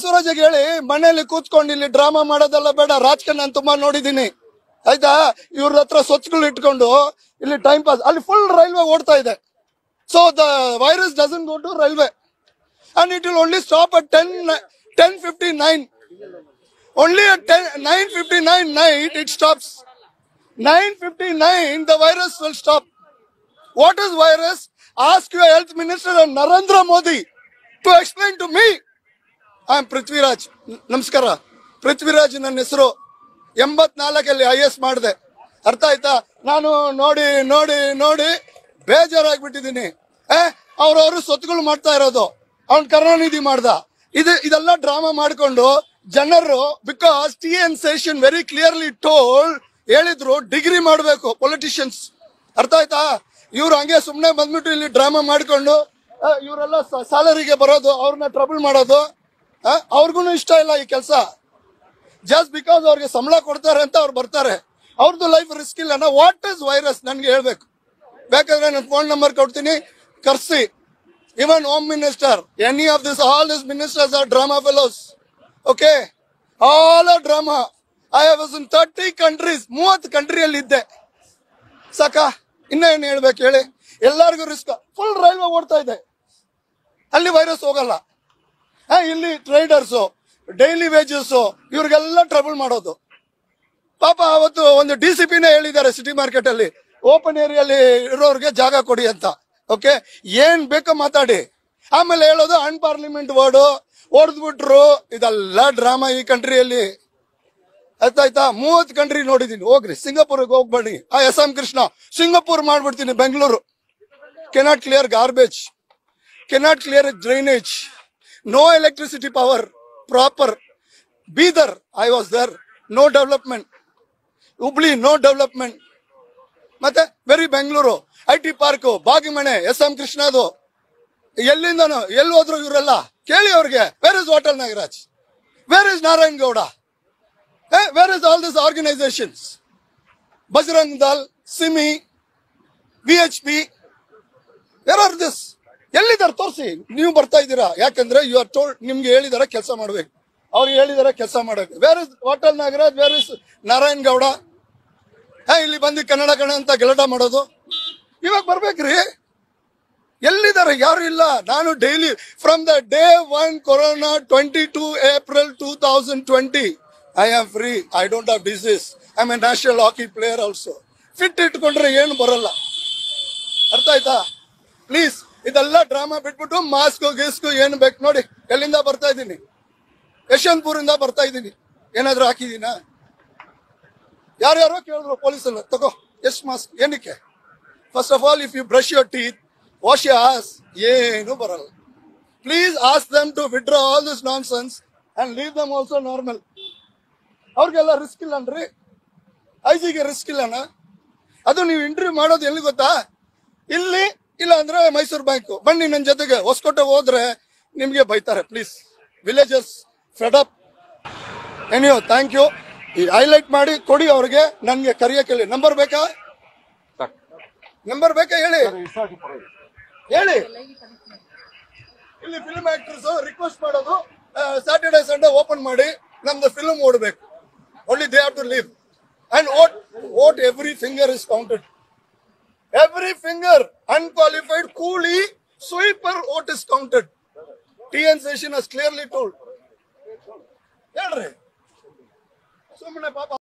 ಬಸವರಾಜಗೆ ಹೇಳಿ ಮನೆಯಲ್ಲಿ ಕೂತ್ಕೊಂಡು ಇಲ್ಲಿ ಡ್ರಾಮಾ ಮಾಡೋದೆಲ್ಲ ಬೇಡ ರಾಜಕೀಯ ನಾನು ತುಂಬಾ ನೋಡಿದೀನಿ ಆಯ್ತಾ ಇವ್ರ ಹತ್ರ ಸ್ವಚ್ಛಗಳು ಇಟ್ಕೊಂಡು ಇಲ್ಲಿ ಟೈಮ್ ಪಾಸ್ ಅಲ್ಲಿ ಫುಲ್ ರೈಲ್ವೆ ಓಡ್ತಾ ಇದೆ so the virus doesn't go to railway and it will only stop at ten ten fifty nine only at nine fifty nine night it stops nine fifty nine the virus will stop what is virus ask your health minister Narendra Modi to explain to me I am Prithviraj ನ- ನಮಸ್ಕಾರ ಪೃಥ್ವಿರಾಜ್ ನನ್ನ ಹೆಸರು ಎಂಬತ್ನಾಲ್ಕಲ್ಲಿ I S ಮಾಡಿದೆ ಅರ್ಥ ಆಯ್ತಾ ನಾನು ನೋಡಿ ನೋಡಿ ನೋಡಿ ಬೇಜಾರಾಗ್ಬಿಟ್ಟಿದ್ದೀನಿ ಏ ಅವ್ರವ್ರು ಸ್ವತ್ತುಗಳು ಮಾಡ್ತಾ ಇರೋದು ಅವ್ನ್ ಕರುಣಾನಿಧಿ ಮಾಡ್ದ ಇದು ಇದೆಲ್ಲ ಡ್ರಾಮಾ ಮಾಡ್ಕೊಂಡು ಜನರು because T N Seshan very clearly told ಹೇಳಿದ್ರು ಡಿಗ್ರಿ ಮಾಡಬೇಕು ಪೊಲಿಟಿಷಿಯನ್ಸ್ ಅರ್ಥ ಆಯ್ತಾ ಇವ್ರು ಹಂಗೆ ಸುಮ್ನೆ ಬಂದ್ಬಿಟ್ಟು ಇಲ್ಲಿ ಡ್ರಾಮಾ ಮಾಡ್ಕೊಂಡು ಆ, ಇವರೆಲ್ಲ ಸ್ಯಾಲರಿಗೆ ಬರೋದು ಅವ್ರನ್ನ ಟ್ರಬಲ್ ಮಾಡೋದು ಅವ್ರಿಗೂ ಇಷ್ಟ ಇಲ್ಲ ಈ ಕೆಲಸ ಜಸ್ಟ್ ಬಿಕಾಸ್ ಅವ್ರಿಗೆ ಸಂಬಳ ಕೊಡ್ತಾರೆ ಅಂತ ಅವ್ರು ಬರ್ತಾರೆ ಅವ್ರದ್ದು ಲೈಫ್ ರಿಸ್ಕ್ ಇಲ್ಲ ವಾಟ್ ಇಸ್ ವೈರಸ್ ನನ್ಗೆ ಹೇಳ್ಬೇಕು ಬೇಕಾದ್ರೆ ನಾನು ಫೋನ್ ನಂಬರ್ ಕೊಡ್ತೀನಿ ಕರ್ಸಿ even home minister any of this all this ministers are drama fellows okay all are drama I was in thirty countries ಮೂವತ್ತು ಕಂಟ್ರಿಯಲ್ಲಿ ಇದ್ದೆ ಸಾಕ ಇನ್ನ ಏನ್ ಹೇಳ್ಬೇಕು ಹೇಳಿ ಎಲ್ಲರಿಗೂ ರಿಸ್ಕ್ ಫುಲ್ ರೈಲ್ವೆ ಓಡ್ತಾ ಇದೆ ಅಲ್ಲಿ ವೈರಸ್ ಹೋಗಲ್ಲ ಆ, ಇಲ್ಲಿ ಟ್ರೇಡರ್ಸ್ ಡೈಲಿ ವೇಜಸ್ ಇವ್ರಿಗೆಲ್ಲ ಟ್ರಬಲ್ ಮಾಡೋದು ಪಾಪ ಅವತ್ತು ಒಂದು ಡಿ ಸಿ ಪಿನೇ ಹೇಳಿದ್ದಾರೆ ಸಿಟಿ ಮಾರ್ಕೆಟ್ ಅಲ್ಲಿ ಓಪನ್ ಏರಿಯಲ್ಲಿ ಇರೋರಿಗೆ ಜಾಗ ಕೊಡಿ ಅಂತ ಓಕೆ ಏನ್ ಬೇಕೋ ಮಾತಾಡಿ ಆಮೇಲೆ ಹೇಳೋದು ಅನ್ಪಾರ್ಲಿಮೆಂಟ್ ವರ್ಡು ಹೊಡೆದ್ಬಿಟ್ರು ಇದೆಲ್ಲ ಡ್ರಾಮಾ ಈ ಕಂಟ್ರಿಯಲ್ಲಿ ಆಯ್ತಾಯ್ತಾ ಮೂವತ್ ಕಂಟ್ರಿ ನೋಡಿದೀನಿ ಹೋಗ್ರಿ ಸಿಂಗಾಪುರ್ಗೆ ಹೋಗ್ಬೇಡಿ ಆ ಎಸ್ ಎಂ ಕೃಷ್ಣ ಸಿಂಗಾಪುರ್ ಮಾಡ್ಬಿಡ್ತೀನಿ Bengaluru cannot clear garbage cannot clear drainage no electricity power proper Bidar I was there no development Hubli no development ಮತ್ತೆ very Bengaluru I T park Bagmane S M ಕೃಷ್ಣದು ಎಲ್ಲಿಂದನೋ ಎಲ್ಲಿ ಹೋದ್ರು ಇವರೆಲ್ಲ ಕೇಳಿ ಅವ್ರಿಗೆ where is water Nagaraj where is Narayan Gowda where is all this organisations Bajrang Dal SIMI V H P where are this ಎಲ್ಲಿದ್ದಾರೆ ತೋರಿಸಿ ನೀವು ಬರ್ತಾ ಇದ್ದೀರಾ ಯಾಕಂದ್ರೆ ಯು ಆರ್ ಟೋಲ್ಡ್ ನಿಮ್ಗೆ ಹೇಳಿದಾರೆ ಕೆಲಸ ಮಾಡ್ಬೇಕು ಅವ್ರಿಗೆ ಹೇಳಿದಾರೆ ಕೆಲಸ ಮಾಡಬೇಕು where is water Nagaraj where is Narayan Gowda hey ಇಲ್ಲಿ ಬಂದು ಕನ್ನಡ ಕಣ ಅಂತ ಗಲಾಟ ಮಾಡೋದು ಇವಾಗ ಬರ್ಬೇಕ್ರಿ ಎಲ್ಲಿದ್ದಾರೆ ಯಾರು ಇಲ್ಲ ನಾನು daily from the day one corona twenty two April two thousand twenty I am free I don't have disease I am a national hockey player also fit ಇಟ್ಕೊಂಡ್ರೆ ಏನು ಬರಲ್ಲ ಅರ್ಥ ಆಯ್ತಾ ಪ್ಲೀಸ್ ಇದೆಲ್ಲ ಡ್ರಾಮಾ ಬಿಟ್ಬಿಟ್ಟು ಮಾಸ್ಕ್ ಗೀಸ್ಕು ಏನು ಬೇಕು ನೋಡಿ ಎಲ್ಲಿಂದ ಬರ್ತಾ ಇದ್ದೀನಿ ಯಶವಂತಪುರಿಂದ ಬರ್ತಾ ಇದ್ದೀನಿ ಏನಾದ್ರೂ ಹಾಕಿದೀನಾ ಯಾರ್ಯಾರೋ ಕೇಳಿದ್ರು ಪೊಲೀಸಲ್ಲ ತಗೋ ಎಷ್ಟು ಮಾಸ್ಕ್ ಏನಕ್ಕೆ first of all if you brush your teeth wash your ass ಏನು ಬರಲ್ಲ please ask them to withdraw all this nonsense and leave them also normal ಅವ್ರಿಗೆಲ್ಲ ರಿಸ್ಕ್ ಇಲ್ಲನ್ರಿ ಐಜಿಗೆ ರಿಸ್ಕ್ ಇಲ್ಲನ ಅದು ನೀವು ಇಂಟರ್ವ್ಯೂ ಮಾಡೋದು ಎಲ್ಲಿ ಗೊತ್ತಾ ಇಲ್ಲಿ ಇಲ್ಲ ಅಂದ್ರೆ ಮೈಸೂರು ಬ್ಯಾಂಕ್ ಬನ್ನಿ ನನ್ನ ಜೊತೆಗೆ ಹೊಸಕೋಟೆ ಹೋದ್ರೆ ನಿಮ್ಗೆ ಬೈತಾರೆ ಪ್ಲೀಸ್ ವಿಲೇಜಸ್ ಫೆಡಪ್ ಎನಿಯೋ ಥ್ಯಾಂಕ್ ಯು ಈ ಹೈಲೈಟ್ ಮಾಡಿ ಕೊಡಿ ಅವ್ರಿಗೆ ನನ್ಗೆ ಕರಿಯಕ್ಕೆ ಹೇಳಿ ನಂಬರ್ ಬೇಕಾ ನಂಬರ್ ಬೇಕಾ ಹೇಳಿ ಹೇಳಿ ಇಲ್ಲಿ ಫಿಲ್ಮ್ ಆಕ್ಟರ್ಸ್ ರಿಕ್ವೆಸ್ಟ್ ಮಾಡೋದು ಸ್ಯಾಟರ್ಡೆ ಸಂಡೇ ಓಪನ್ ಮಾಡಿ ನಮ್ದು ಫಿಲ್ಮ್ ಓಡಬೇಕು only they have to leave and vote vote every finger is counted every finger unqualified coolie sweeper vote is counted T N Seshan has clearly told ಹೇಳ್ರಿ ಸುಮ್ಮನೆ ಪಾಪ